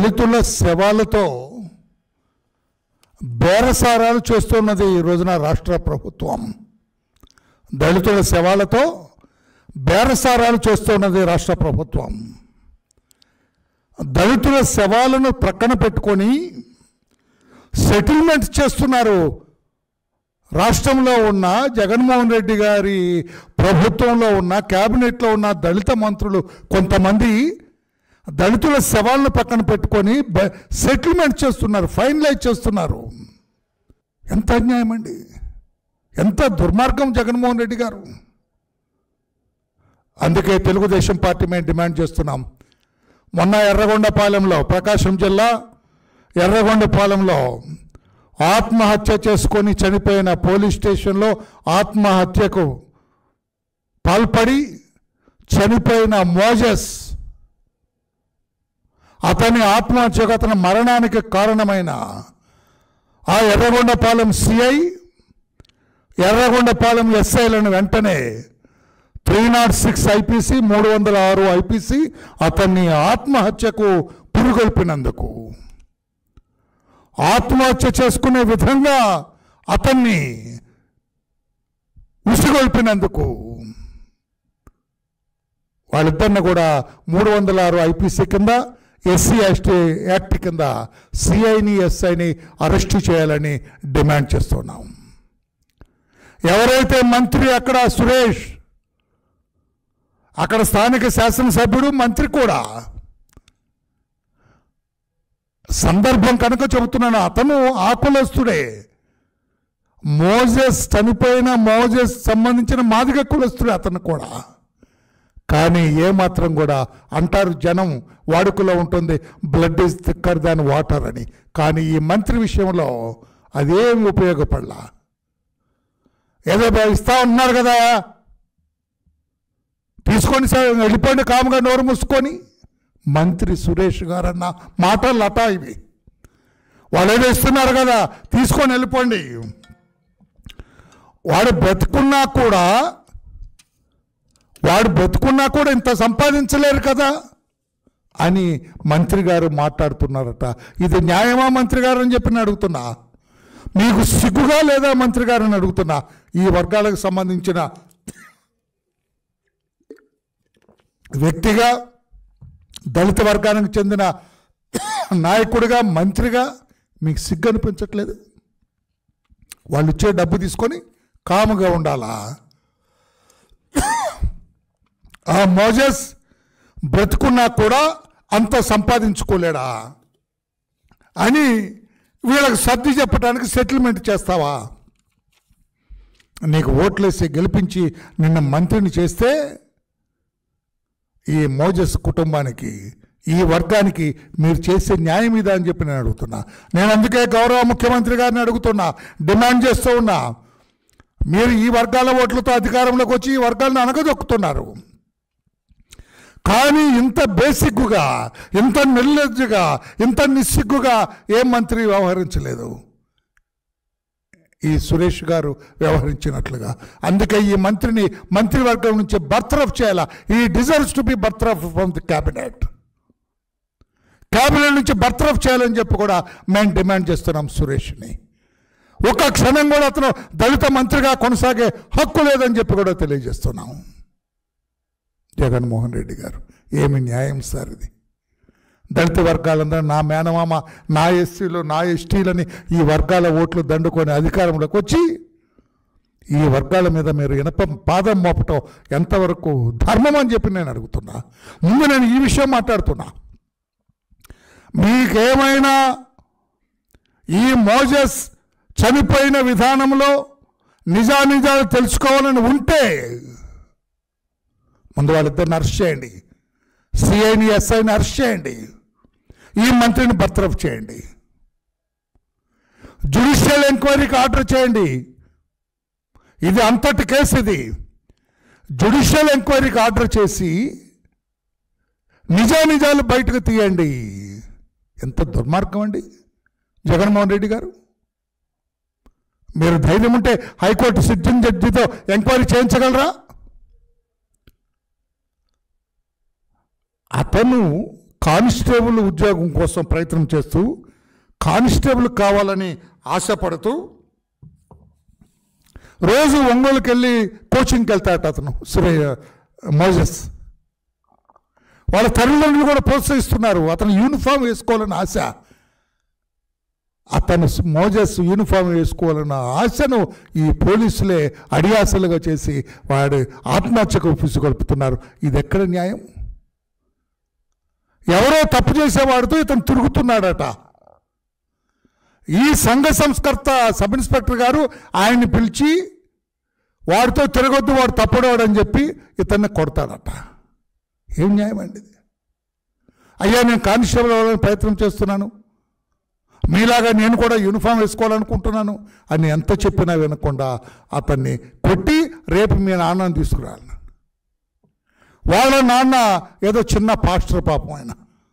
దళితుల శవాలతో బేరసారాలు చేస్తున్నది ఈ రోజున రాష్ట్ర ప్రభుత్వం దళితుల శవాలతో బేరసారాలు చేస్తున్నది రాష్ట్ర ప్రభుత్వం దళితుల శవాలను ప్రక్కన పెట్టుకొని సెటిల్మెంట్ చేస్తున్నారు రాష్ట్రంలో ఉన్న జగన్మోహన్ రెడ్డి గారి ప్రభుత్వంలో ఉన్న క్యాబినెట్లో ఉన్న దళిత మంత్రులు కొంతమంది దళితుల శవాలను పక్కన పెట్టుకొని బ- సెటిల్మెంట్ చేస్తున్నారు ఫైనలైజ్ చేస్తున్నారు ఎంత అన్యాయం అండి ఎంత దుర్మార్గం జగన్మోహన్ రెడ్డి గారు అందుకే తెలుగుదేశం పార్టీ మేము డిమాండ్ చేస్తున్నాం మొన్న ఎర్రగొండపాలెంలో ప్రకాశం జిల్లా ఎర్రగొండపాలెంలో ఆత్మహత్య చేసుకొని చనిపోయిన పోలీస్ స్టేషన్లో ఆత్మహత్యకు పాల్పడి చనిపోయిన మోజస్ అతని ఆత్మహత్యకు అతని మరణానికి కారణమైన ఆ ఎర్రగొండపాలెం సిఐ ఎర్రగొండపాలెం ఎస్ఐలను వెంటనే త్రీ నాట్ సిక్స్ ఐపీసీ మూడు వందల ఆరు ఐపీసీ అతన్ని ఆత్మహత్యకు పురుగొల్పినందుకు ఆత్మహత్య చేసుకునే విధంగా అతన్ని ఉసిగొల్పినందుకు వాళ్ళిద్దరిని కూడా మూడు వందల ఆరు ఐపీసీ కింద ఎస్సీ ఎస్టీ యాక్ట్ కింద సిఐని ఎస్ఐని అరెస్ట్ చేయాలని డిమాండ్ చేస్తున్నాం ఎవరైతే మంత్రి అక్కడ సురేష్ అక్కడ స్థానిక శాసనసభ్యుడు మంత్రి కూడా సందర్భం కనుక చెబుతున్నాను అతను ఆ కులస్తుడే మోజెస్ చనిపోయిన మోజెస్ సంబంధించిన మాదిగ కులస్తుడే అతను కూడా కానీ ఏమాత్రం కూడా అంటారు జనం వాడుకలో ఉంటుంది blood is thicker than water అని కానీ ఈ మంత్రి విషయంలో అదేమి ఉపయోగపడలా ఏదో బా- ఇస్తా ఉన్నారు కదా తీసుకొని సార్ వెళ్ళిపోండి కాముగా నోరు మూసుకొని మంత్రి సురేష్ గారన్న మాటలు లత ఇవి వాళ్ళు ఏదో ఇస్తున్నారు కదా తీసుకొని వెళ్ళిపోండి వాడు బ్రతుకున్నా కూడా వాడు బ్రతుకున్నా కూడా ఇంత సంపాదించలేరు కదా అని మంత్రి గారు మాట్లాడుతున్నారట ఇది న్యాయమా మంత్రి గారు అని చెప్పి నేను అడుగుతున్నా మీకు సిగ్గుగా లేదా మంత్రి గారని అడుగుతున్నా ఈ వర్గాలకు సంబంధించిన వ్యక్తిగా దళిత వర్గానికి చెందిన నాయకుడిగా మంత్రిగా మీకు సిగ్గు అనిపించట్లేదు వాళ్ళు ఇచ్చే డబ్బు తీసుకొని కాముగా ఉండాలా ఆ మోజెస్ బ్రతుకున్నా కూడా అంత సంపాదించుకోలేడా అని వీళ్ళకి సర్ది చెప్పడానికి సెటిల్మెంట్ చేస్తావా నీకు ఓట్లేసి గెలిపించి నిన్న మంత్రిని చేస్తే ఈ మోజస్ కుటుంబానికి ఈ వర్గానికి మీరు చేసే న్యాయం ఇదా అని చెప్పి నేను అడుగుతున్నా నేను అందుకే గౌరవ ముఖ్యమంత్రి గారిని అడుగుతున్నా డిమాండ్ చేస్తూ ఉన్నా మీరు ఈ వర్గాల ఓట్లతో అధికారంలోకి వచ్చి ఈ వర్గాలను అనగదొక్కుతున్నారు కానీ ఇంత బేసిక్గా ఇంత నిర్లజ్జగా ఇంత నిస్సిగ్గుగా ఏ మంత్రి వ్యవహరించలేదు ఈ సురేష్ గారు వ్యవహరించినట్లుగా అందుకే ఈ మంత్రిని మంత్రివర్గం నుంచి బర్త్రఫ్ చేయాలా ఈ డిజర్వ్స్ టు బి బర్త్రఫ్ ఫ్రమ్ ది క్యాబినెట్ క్యాబినెట్ నుంచి బర్త్రఫ్ చేయాలని చెప్పి కూడా మేము డిమాండ్ చేస్తున్నాం సురేష్ని ఒక క్షణం కూడా అతను దళిత మంత్రిగా కొనసాగే హక్కు లేదని చెప్పి కూడా తెలియజేస్తున్నాం జగన్మోహన్ రెడ్డి గారు ఏమి న్యాయం సార్ ఇది దళిత వర్గాలందరూ నా మేనమామ నా ఎస్సీలు నా ఎస్టీలని ఈ వర్గాల ఓట్లు దండుకొని అధికారంలోకి వచ్చి ఈ వర్గాల మీద మీరు ఇనప పాదం మోపటం ఎంతవరకు ధర్మం అని చెప్పి నేను అడుగుతున్నా ముందు నేను ఈ విషయం మాట్లాడుతున్నా మీకేమైనా ఈ మోజస్ చనిపోయిన విధానంలో నిజానిజాలు తెలుసుకోవాలని ఉంటే ముందు వాళ్ళిద్దరిని అరెస్ట్ చేయండి సిఐని ఎస్ఐని అరెస్ట్ చేయండి ఈ మంత్రిని బర్తరఫ్ చేయండి జుడిషియల్ ఎంక్వైరీకి ఆర్డర్ చేయండి ఇది అంతటి కేసు ఇది జుడిషియల్ ఎంక్వైరీకి ఆర్డర్ చేసి నిజానిజాలు బయటకు తీయండి ఎంత దుర్మార్గం అండి జగన్మోహన్ రెడ్డి గారు మీరు ధైర్యం ఉంటే హైకోర్టు సిట్టింగ్ జడ్జితో ఎంక్వైరీ చేయించగలరా అతను కానిస్టేబుల్ ఉద్యోగం కోసం ప్రయత్నం చేస్తూ కానిస్టేబుల్ కావాలని ఆశపడుతూ రోజు ఒంగోలుకి వెళ్ళి కోచింగ్కి వెళ్తాట అతను సురే మోజెస్ వాళ్ళ తల్లిదండ్రులు కూడా ప్రోత్సహిస్తున్నారు అతను యూనిఫామ్ వేసుకోవాలని ఆశ అతను మోజస్ యూనిఫామ్ వేసుకోవాలన్న ఆశను ఈ పోలీసులే అడియాసలుగా చేసి వాడు ఆత్మహత్యకు పుసుకొల్పుతున్నారు ఇది ఎక్కడ న్యాయం ఎవరో తప్పు చేసేవాడితో ఇతను తిరుగుతున్నాడట ఈ సంఘ సంస్కర్త సబ్ ఇన్స్పెక్టర్ గారు ఆయన్ని పిలిచి వాడితో తిరగొద్దు వాడు తప్పడవాడు అని చెప్పి ఇతన్ని కొడతాడట ఏం న్యాయం అండి ఇది అయ్యా నేను కానిస్టేబుల్ అవ్వాలని ప్రయత్నం చేస్తున్నాను మీలాగా నేను కూడా యూనిఫామ్ వేసుకోవాలనుకుంటున్నాను అని ఎంత చెప్పినా వినకుండా అతన్ని కొట్టి రేపు మీ నాన్నని తీసుకురాలి వాళ్ళ నాన్న ఏదో చిన్న పాస్టర్ పాపం ఆయన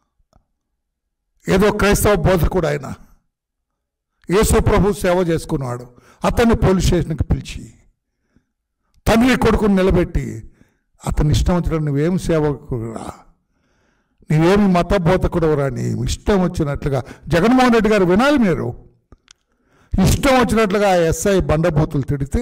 ఏదో క్రైస్తవ బోధకుడు ఆయన యేసు ప్రభు సేవ చేసుకున్నాడు అతన్ని పోలీస్ స్టేషన్కి పిలిచి తండ్రి కొడుకుని నిలబెట్టి అతని ఇష్టం వచ్చిన నువ్వేం సేవకురా నీవేమి మత బోధకుడవురా నీ ఇష్టం వచ్చినట్లుగా జగన్మోహన్ రెడ్డి గారు వినాలి మీరు ఇష్టం వచ్చినట్లుగా ఆ ఎస్ఐ బండబూతులు తిడితే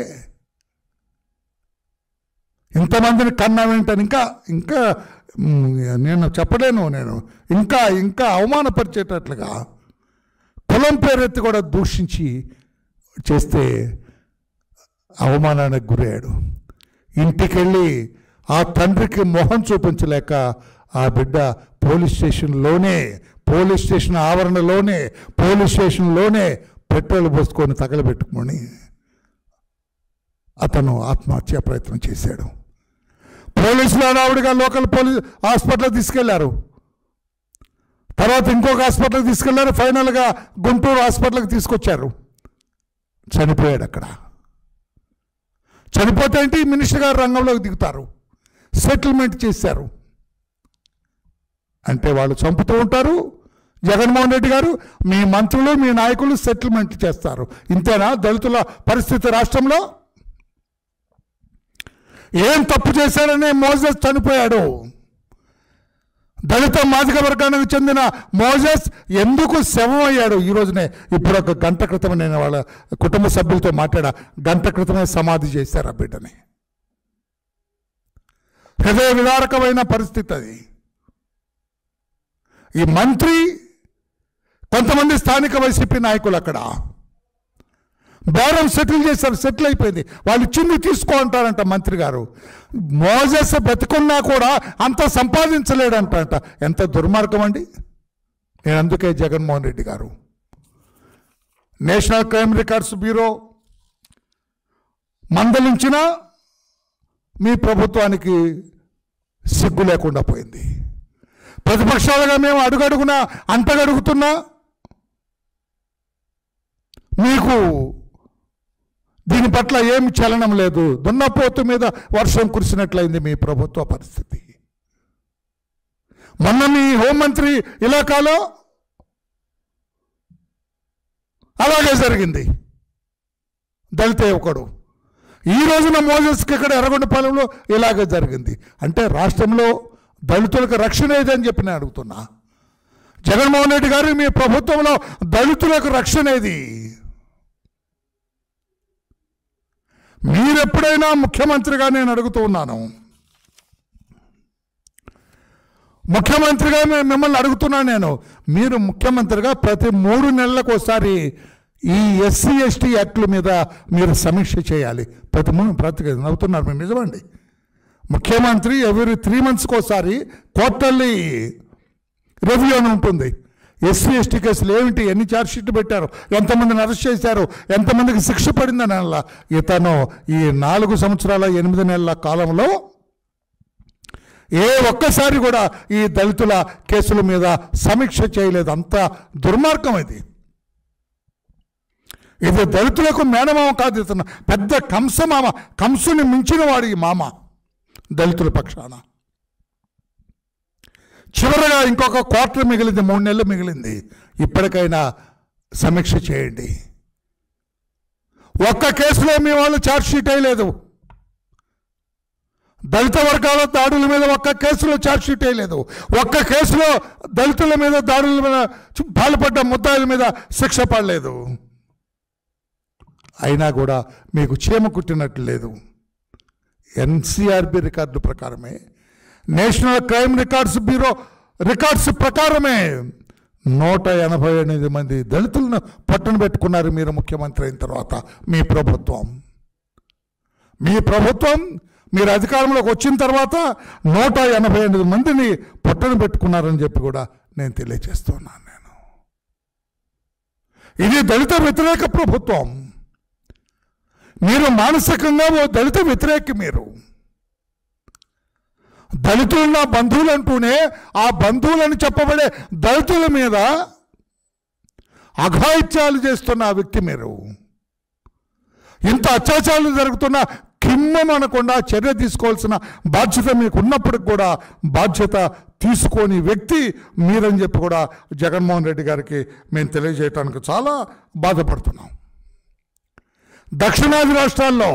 ఇంతమందిని కన్నా వెంటనే ఇంకా ఇంకా మ్, నేను చెప్పలేను నేను ఇంకా ఇంకా అవమానపరిచేటట్లుగా కులం పేరెత్తి కూడా దూషించి చేస్తే అవమానానికి గురయ్యాడు ఇంటికెళ్ళి ఆ తండ్రికి మొహం చూపించలేక ఆ బిడ్డ పోలీస్ స్టేషన్లోనే పోలీస్ స్టేషన్ ఆవరణలోనే పోలీస్ స్టేషన్లోనే పెట్రోల్ పోసుకొని తగలబెట్టుకొని అతను ఆత్మహత్య ప్రయత్నం చేశాడు పోలీసులు హడావుడిగా లోకల్ పోలీస్ హాస్పిటల్కి తీసుకెళ్లారు తర్వాత ఇంకొక హాస్పిటల్కి తీసుకెళ్లారు ఫైనల్గా గుంటూరు హాస్పిటల్కి తీసుకొచ్చారు చనిపోయాడు అక్కడ చనిపోతే ఏంటి మినిస్టర్ గారు రంగంలోకి దిగుతారు సెటిల్మెంట్ చేశారు అంటే వాళ్ళు చంపుతూ ఉంటారు జగన్మోహన్ రెడ్డి గారు మీ మంత్రులు మీ నాయకులు సెటిల్మెంట్ చేస్తారు ఇంతేనా దళితుల పరిస్థితి రాష్ట్రంలో ఏం తప్పు చేశాడని మోజెస్ చనిపోయాడు దళిత మాదిక వర్గానికి చెందిన మోజెస్ ఎందుకు శవం అయ్యాడు ఈ రోజునే ఇప్పుడు ఒక గంట క్రితం నేను వాళ్ళ కుటుంబ సభ్యులతో మాట్లాడా గంట క్రితమే సమాధి చేశారు ఆ బిడ్డని హృదయ విదారకమైన పరిస్థితి అది ఈ మంత్రి కొంతమంది స్థానిక వైసీపీ నాయకులు అక్కడ బేరం సెటిల్ చేశారు సెటిల్ అయిపోయింది వాళ్ళు చిన్ని తీసుకో అంటారంట మంత్రి గారు మోజెస్ బతికున్నా కూడా అంత సంపాదించలేడంట ఎంత దుర్మార్గం అండి నేను అందుకే జగన్మోహన్ రెడ్డి గారు నేషనల్ క్రైమ్ రికార్డ్స్ బ్యూరో మందలించిన మీ ప్రభుత్వానికి సిగ్గు లేకుండా పోయింది ప్రతిపక్షాలుగా మేము అడుగడుగునా అంటగడుగుతున్నా మీకు దీని పట్ల ఏమి చలనం లేదు దున్నపోతు మీద వర్షం కురిసినట్లయింది మీ ప్రభుత్వ పరిస్థితి మొన్న మీ హోంమంత్రి ఇలాకాలో అలాగే జరిగింది దళిత యువకుడు ఈ రోజున మోజస్కి ఇక్కడ ఎర్రగొండపాలెంలో ఇలాగే జరిగింది అంటే రాష్ట్రంలో దళితులకు రక్షణ ఏదని చెప్పి నేను అడుగుతున్నా జగన్మోహన్ రెడ్డి గారు మీ ప్రభుత్వంలో దళితులకు రక్షణ ఏది మీరెప్పుడైనా ముఖ్యమంత్రిగా నేను అడుగుతూ ఉన్నాను ముఖ్యమంత్రిగా నేను మిమ్మల్ని అడుగుతున్నాను నేను మీరు ముఖ్యమంత్రిగా ప్రతి మూడు నెలలకు ఒకసారి ఈ ఎస్సీ ఎస్టీ యాక్ట్ల మీద మీరు సమీక్ష చేయాలి ప్రతి మూడు ప్రతి నవ్వుతున్నారు మీరు నిజమండి ముఖ్యమంత్రి ఎవరి త్రీ మంత్స్కి ఒకసారి క్వార్టర్లీ రివ్యూ అని ఉంటుంది ఎస్సీ ఎస్టీ కేసులు ఏమిటి ఎన్ని ఛార్జ్ షీట్లు పెట్టారు ఎంతమందిని అరెస్ట్ చేశారు ఎంతమందికి శిక్ష పడిందని అలా ఇతను ఈ నాలుగు సంవత్సరాల ఎనిమిది నెలల కాలంలో ఏ ఒక్కసారి కూడా ఈ దళితుల కేసుల మీద సమీక్ష చేయలేదు అంత దుర్మార్గం ఇది ఇది దళితులకు మేనమామ కాదు ఇతను పెద్ద కంసమామ కంసుని మించిన వాడు ఈ మామ దళితుల పక్షాన చివరగా ఇంకొక క్వార్టర్ మిగిలింది మూడు నెలలు మిగిలింది ఇప్పటికైనా సమీక్ష చేయండి ఒక్క కేసులో మీ వాళ్ళు ఛార్జ్ షీట్ వేయలేదు దళిత వర్గాల దాడుల మీద ఒక్క కేసులో ఛార్జ్షీట్ వేయలేదు ఒక్క కేసులో దళితుల మీద దాడుల మీద చు- పాల్పడ్డ ముద్దాయిల మీద శిక్ష పడలేదు అయినా కూడా మీకు చీమ కుట్టినట్లు లేదు ఎన్సిఆర్బి రికార్డు ప్రకారమే national crime records bureau records ప్రకారమే నూట ఎనభై ఎనిమిది మంది దళితులను పట్టున పెట్టుకున్నారు మీరు ముఖ్యమంత్రి అయిన తర్వాత మీ ప్రభుత్వం మీ ప్రభుత్వం మీరు అధికారంలోకి వచ్చిన తర్వాత నూట ఎనభై ఎనిమిది మందిని పట్టున పెట్టుకున్నారని చెప్పి కూడా నేను తెలియజేస్తున్నాను నేను ఇది దళిత వ్యతిరేక ప్రభుత్వం మీరు మానసికంగా ఓ దళిత వ్యతిరేకి మీరు దళితులు నా బంధువులు అంటూనే ఆ బంధువులని చెప్పబడే దళితుల మీద అఘాయిత్యాలు చేస్తున్న ఆ వ్యక్తి మీరు ఇంత అత్యాచారాలు జరుగుతున్న కిమ్మం అనకుండా చర్య తీసుకోవాల్సిన బాధ్యత మీకు ఉన్నప్పటికి కూడా బాధ్యత తీసుకోని వ్యక్తి మీరని చెప్పి కూడా జగన్మోహన్ రెడ్డి గారికి మేము తెలియజేయటానికి చాలా బాధపడుతున్నాం దక్షిణాది రాష్ట్రాల్లో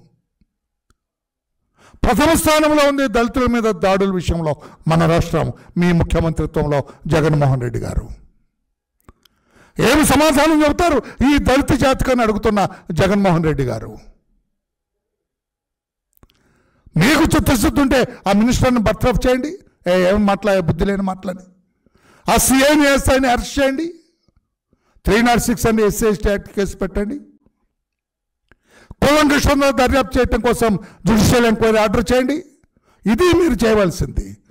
ప్రథమ స్థానంలో ఉంది దళితుల మీద దాడుల విషయంలో మన రాష్ట్రం మీ ముఖ్యమంత్రిత్వంలో జగన్మోహన్ రెడ్డి గారు ఏమి సమాధానం చెబుతారు ఈ దళిత జాతికని అడుగుతున్న జగన్మోహన్ రెడ్డి గారు మీకు చిత్తశుద్ధి ఉంటే ఆ మినిస్టర్ని బర్తరఫ్ చేయండి ఏ ఏం మాట్లాడే బుద్ధి లేని మాట్లాడి ఆ సీఐని ఎస్ఐని అరెస్ట్ చేయండి త్రీ నాట్ సిక్స్ అని ఎస్సీ ఎస్టీ యాక్ట్ కేసు పెట్టండి కూలంకషంగా దర్యాప్తు చేయడం కోసం జ్యుడిషియల్ ఎంక్వైరీ ఆర్డర్ చేయండి ఇది మీరు చేయవలసింది